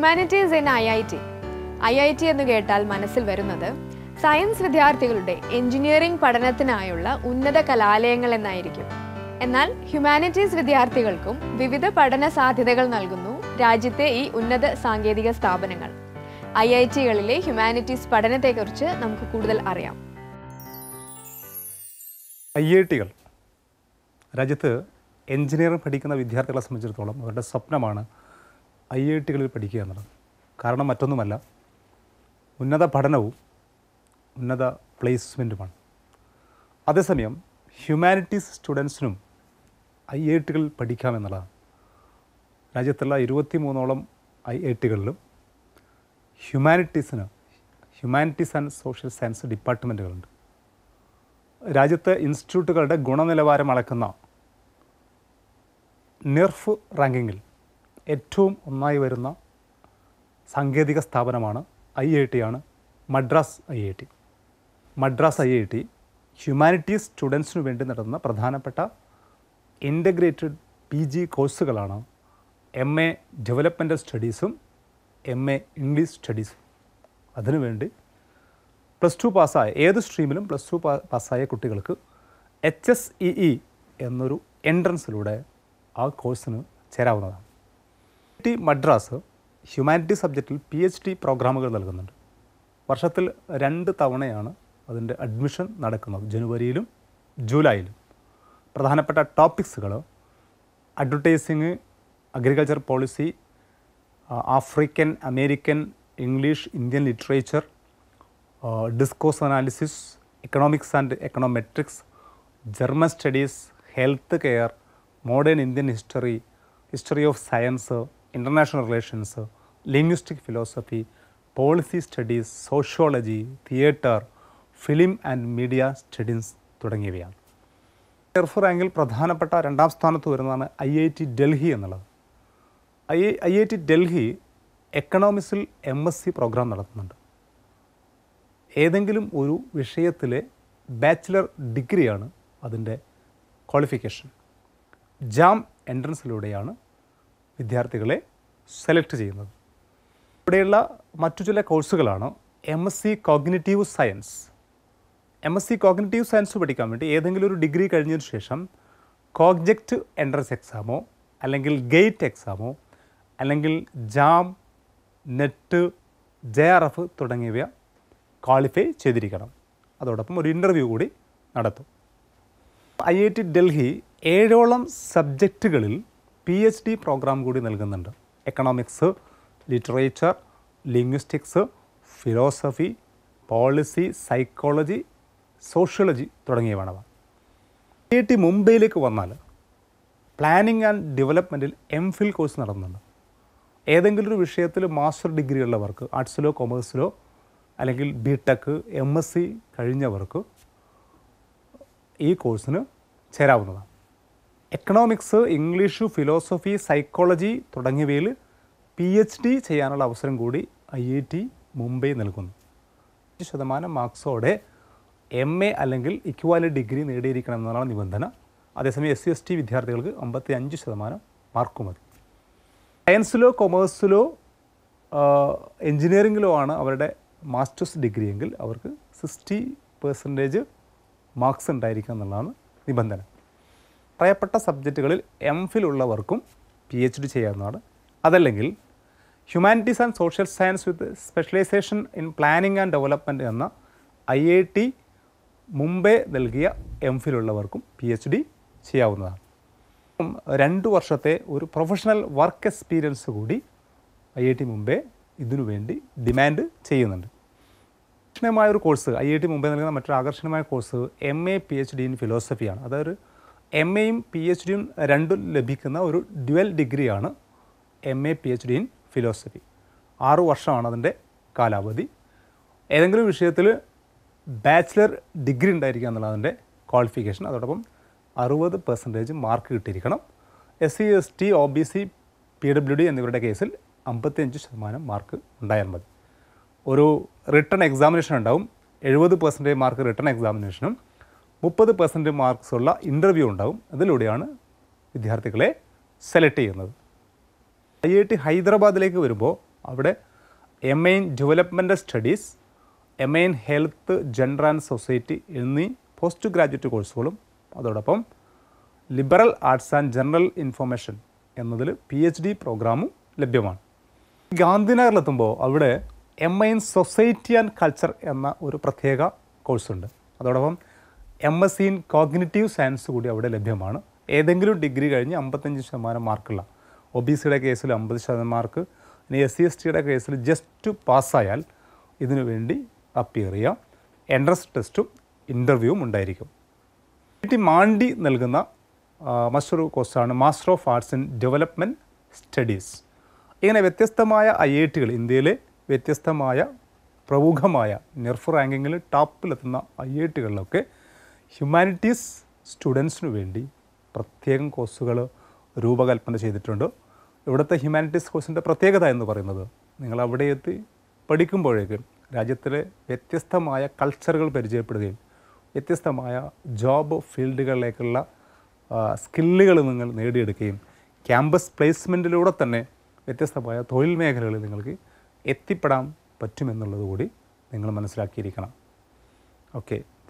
humanities in I I T I I T എന്ന് കേട്ടാൽ മനസ്സിൽ വരുന്നത് സയൻസ് വിദ്യാർത്ഥികളുടെ എഞ്ചിനീയറിംഗ് പഠനത്തിനായുള്ള ഉന്നത കലാലയങ്ങൾ എന്നായിരിക്കും എന്നാൽ ഹ്യൂമാനിറ്റീസ് വിദ്യാർത്ഥികൾക്കും വിവിധ പഠന സാധ്യതകൾ നൽകുന്നു രാജ്യത്തെ ഈ ഉന്നത സാങ്കേതിക സ്ഥാപനങ്ങൾ ഐ ഐ ടികളിലെ ഹ്യൂമാനിറ്റീസ് പഠനത്തെക്കുറിച്ച് നമുക്ക് കൂടുതൽ അറിയാം ഐ ഐ ടികൾ രാജ്യത്ത് എഞ്ചിനീയറിംഗ് പഠിക്കുന്ന വിദ്യാർത്ഥികളെ സംബന്ധിച്ചിടത്തോളം അവരുടെ സ്വപ്നമാണ് ഐ ഐ ടികളിൽ പഠിക്കുക എന്നുള്ളത് കാരണം മറ്റൊന്നുമല്ല ഉന്നത പഠനവും ഉന്നത പ്ലേസ്മെൻറ്റുമാണ് അതേസമയം ഹ്യൂമാനിറ്റീസ് സ്റ്റുഡൻസിനും ഐ ഐ ടികളിൽ പഠിക്കാമെന്നുള്ളതാണ് രാജ്യത്തുള്ള ഇരുപത്തി മൂന്നോളം ഐ ഐ ടികളിലും ഹ്യൂമാനിറ്റീസിന് ഹ്യൂമാനിറ്റീസ് ആൻഡ് സോഷ്യൽ സയൻസ് ഡിപ്പാർട്ട്മെൻറ്റുകളുണ്ട് രാജ്യത്തെ ഇൻസ്റ്റിറ്റ്യൂട്ടുകളുടെ ഗുണനിലവാരം അളക്കുന്ന നിർഫ് റാങ്കിങ്ങിൽ ഏറ്റവും ഒന്നായി വരുന്ന സാങ്കേതിക സ്ഥാപനമാണ് ഐ ഐ ടി ആണ് Madras I I T Madras I I T humanities സ്റ്റുഡൻസിനു വേണ്ടി നടത്തുന്ന പ്രധാനപ്പെട്ട ഇൻ്റഗ്രേറ്റഡ് പി ജി കോഴ്സുകളാണ് എം എ ഡെവലപ്മെൻറ്റൽ സ്റ്റഡീസും എം എ ഇംഗ്ലീഷ് സ്റ്റഡീസും അതിനുവേണ്ടി പ്ലസ് ടു പാസ്സായ ഏത് സ്ട്രീമിലും പ്ലസ് ടു പാസ്സായ കുട്ടികൾക്ക് എച്ച് എസ് ഇ ഇ എന്നൊരു എൻട്രൻസിലൂടെ ആ കോഴ്സിന് ചേരാവുന്നതാണ് ടി മദ്രാസ് ഹ്യൂമാനിറ്റി സബ്ജക്റ്റിൽ പി എച്ച് ഡി പ്രോഗ്രാമുകൾ നൽകുന്നുണ്ട് വർഷത്തിൽ രണ്ട് തവണയാണ് അതിൻ്റെ അഡ്മിഷൻ നടക്കുന്നത് ജനുവരിയിലും ജൂലൈയിലും പ്രധാനപ്പെട്ട ടോപ്പിക്സുകൾ advertising agriculture policy African American English Indian literature discourse analysis economics and econometrics German studies health care modern Indian history history of science international relations linguistic philosophy policy studies sociology theatre film and media studies തുടങ്ങിയവയാണ് എർഫ് റാങ്കിൽ പ്രധാനപ്പെട്ട രണ്ടാം സ്ഥാനത്ത് വരുന്നതാണ് I I T Delhi എന്നുള്ളത് I I I T Delhi എക്കണോമിക്സിൽ M S C programme നടത്തുന്നുണ്ട് ഏതെങ്കിലും ഒരു വിഷയത്തിലെ ബാച്ചിലർ ഡിഗ്രിയാണ് അതിൻ്റെ ക്വാളിഫിക്കേഷൻ ജാം എൻട്രൻസിലൂടെയാണ് വിദ്യാർത്ഥികളെ സെലക്ട് ചെയ്യുന്നത് ഇവിടെയുള്ള മറ്റു ചില കോഴ്സുകളാണ് M S C cognitive science M S C cognitive science പഠിക്കാൻ വേണ്ടി ഏതെങ്കിലും ഒരു ഡിഗ്രി കഴിഞ്ഞതിന് ശേഷം കോഗ്ജക്റ്റ് എൻട്രൻസ് എക്സാമോ അല്ലെങ്കിൽ ഗേറ്റ് എക്സാമോ അല്ലെങ്കിൽ JAM net J R F തുടങ്ങിയവ ക്വാളിഫൈ ചെയ്തിരിക്കണം അതോടൊപ്പം ഒരു ഇൻ്റർവ്യൂ കൂടി നടത്തും ഐ ഐ ടി ഡൽഹി ഏഴോളം സബ്ജക്റ്റുകളിൽ പി എച്ച് ഡി പ്രോഗ്രാം കൂടി നൽകുന്നുണ്ട് economics literature linguistics philosophy policy psychology sociology തുടങ്ങിയവയാണ് ഐ ഐ ടി മുംബൈയിലേക്ക് വന്നാൽ പ്ലാനിംഗ് ആൻഡ് ഡെവലപ്മെൻറ്റിൽ എം ഫിൽ കോഴ്സ് നടത്തുന്നുണ്ട് ഏതെങ്കിലും ഒരു വിഷയത്തിൽ മാസ്റ്റർ ഡിഗ്രി ഉള്ളവർക്ക് ആർട്സിലോ കൊമേഴ്സിലോ അല്ലെങ്കിൽ B tech M S C കഴിഞ്ഞവർക്ക് ഈ കോഴ്സിന് ചേരാവുന്നതാണ് എക്കണോമിക്സ് ഇംഗ്ലീഷ് ഫിലോസഫി സൈക്കോളജി തുടങ്ങിയവയിൽ പി എച്ച് ഡി ചെയ്യാനുള്ള അവസരം കൂടി ഐ ഐ ടി മുംബൈ നൽകുന്നു അഞ്ച് ശതമാനം മാർക്സോടെ എം എ അല്ലെങ്കിൽ ഇക്വാലി ഡിഗ്രി നേടിയിരിക്കണം എന്നതാണ് നിബന്ധന അതേസമയം എസ് സി എസ് ടി വിദ്യാർത്ഥികൾക്ക് അമ്പത്തി അഞ്ച് ശതമാനം മാർക്ക് മതി സയൻസിലോ കൊമേഴ്സിലോ എൻജിനീയറിങ്ങിലോ ആണ് അവരുടെ മാസ്റ്റേഴ്സ് ഡിഗ്രി എങ്കിൽ അവർക്ക് സിക്സ്റ്റി പെർസെൻറ്റേജ് മാർക്സ് ഉണ്ടായിരിക്കുക എന്നുള്ളതാണ് നിബന്ധന പറയപ്പെട്ട സബ്ജക്റ്റുകളിൽ എം ഫിൽ ഉള്ളവർക്കും പി എച്ച് ഡി ചെയ്യാവുന്നതാണ് അതല്ലെങ്കിൽ humanities and social science with specialisation in planning and development എന്ന ഐ ഐ ടി മുംബൈ നൽകിയ എം ഫിൽ ഉള്ളവർക്കും പി എച്ച് ഡി ചെയ്യാവുന്നതാണ് ഉം, രണ്ട് വർഷത്തെ ഒരു പ്രൊഫഷണൽ വർക്ക് എക്സ്പീരിയൻസ് കൂടി ഐ ഐ ടി മുംബൈ ഇതിനു വേണ്ടി ഡിമാൻഡ് ചെയ്യുന്നുണ്ട് ആകർഷണീയമായ ഒരു course I I T Mumbai നൽകുന്ന മറ്റൊരു ആകർഷണീയമായ course M A P H D in ഫിലോസഫിയാണ് അതൊരു എം എയും പി എച്ച് ഡിയും രണ്ടും ലഭിക്കുന്ന ഒരു ഡ്യുവൽ ഡിഗ്രിയാണ് M A P H D in philosophy ആറു വർഷമാണ് അതിൻ്റെ കാലാവധി ഏതെങ്കിലും വിഷയത്തിൽ ബാച്ചിലർ ഡിഗ്രി ഉണ്ടായിരിക്കുക എന്നുള്ളത് അതിൻ്റെ ക്വാളിഫിക്കേഷൻ അതോടൊപ്പം അറുപത് പെർസെൻറ്റേജ് മാർക്ക് കിട്ടിയിരിക്കണം S C S T O B C P W D എന്നിവരുടെ കേസിൽ അമ്പത്തിയഞ്ച് ശതമാനം മാർക്ക് ഉണ്ടായാൽ മതി ഒരു റിട്ടേൺ എക്സാമിനേഷൻ ഉണ്ടാവും എഴുപത് പെർസെൻറ്റേജ് മാർക്ക് റിട്ടേൺ എക്സാമിനേഷനും മുപ്പത് പെർസെൻറ്റേജ് മാർക്സ് ഉള്ള ഇൻ്റർവ്യൂ ഉണ്ടാവും അതിലൂടെയാണ് വിദ്യാർത്ഥികളെ സെലക്ട് ചെയ്യുന്നത് ഐ ഐ ടി ഹൈദരാബാദിലേക്ക് വരുമ്പോൾ അവിടെ M A in development studies M A in health gender and society എന്നീ പോസ്റ്റ് ഗ്രാജുവേറ്റ് കോഴ്സുകളും അതോടൊപ്പം liberal arts and general information എന്നതിൽ പി എച്ച് ഡി പ്രോഗ്രാമും ലഭ്യമാണ് ഗാന്ധിനഗറിലെത്തുമ്പോൾ അവിടെ M I in society and culture എന്ന ഒരു പ്രത്യേക കോഴ്സുണ്ട് അതോടൊപ്പം M S C in cognitive science കൂടി അവിടെ ലഭ്യമാണ് ഏതെങ്കിലും ഡിഗ്രി കഴിഞ്ഞ് അമ്പത്തഞ്ച് ശതമാനം മാർക്കുള്ള ഒ ബി സിയുടെ കേസിൽ അമ്പത് ശതമാനം മാർക്ക് ഇനി എസ് സി എസ് ടിയുടെ കേസിൽ ജസ്റ്റ് പാസ്സായാൽ ഇതിനു വേണ്ടി അപ്പിയർ ചെയ്യാം എൻട്രൻസ് ടെസ്റ്റും ഇൻ്റർവ്യൂവും ഉണ്ടായിരിക്കും ടി മാണ്ടി നൽകുന്ന ആ, മറ്റൊരു കോഴ്സാണ് master of arts in development studies ഇങ്ങനെ വ്യത്യസ്തമായ ഐ ഐ ടികൾ ഇന്ത്യയിലെ വ്യത്യസ്തമായ പ്രമുഖമായ നെർഫ് റാങ്കിങ്ങിൽ ടോപ്പിലെത്തുന്ന ഐ ഐ ടികളിലൊക്കെ ഹ്യൂമാനിറ്റീസ് സ്റ്റുഡൻസിനു വേണ്ടി പ്രത്യേകം കോഴ്സുകൾ രൂപകൽപ്പന ചെയ്തിട്ടുണ്ട് ഇവിടുത്തെ ഹ്യൂമാനിറ്റീസ് കോഴ്സിൻ്റെ പ്രത്യേകത എന്ന് പറയുന്നത് നിങ്ങൾ അവിടെ എത്തി പഠിക്കുമ്പോഴേക്കും രാജ്യത്തിലെ വ്യത്യസ്തമായ കൾച്ചറുകൾ പരിചയപ്പെടുകയും വ്യത്യസ്തമായ ജോബ് ഫീൽഡുകളിലേക്കുള്ള സ്കില്ലുകൾ നിങ്ങൾ നേടിയെടുക്കുകയും ക്യാമ്പസ് പ്ലേസ്മെൻറ്റിലൂടെ തന്നെ വ്യത്യസ്തമായ തൊഴിൽ മേഖലകളിൽ നിങ്ങൾക്ക് എത്തിപ്പെടാൻ പറ്റുമെന്നുള്ളത് കൂടി നിങ്ങൾ മനസ്സിലാക്കിയിരിക്കണം ഓക്കെ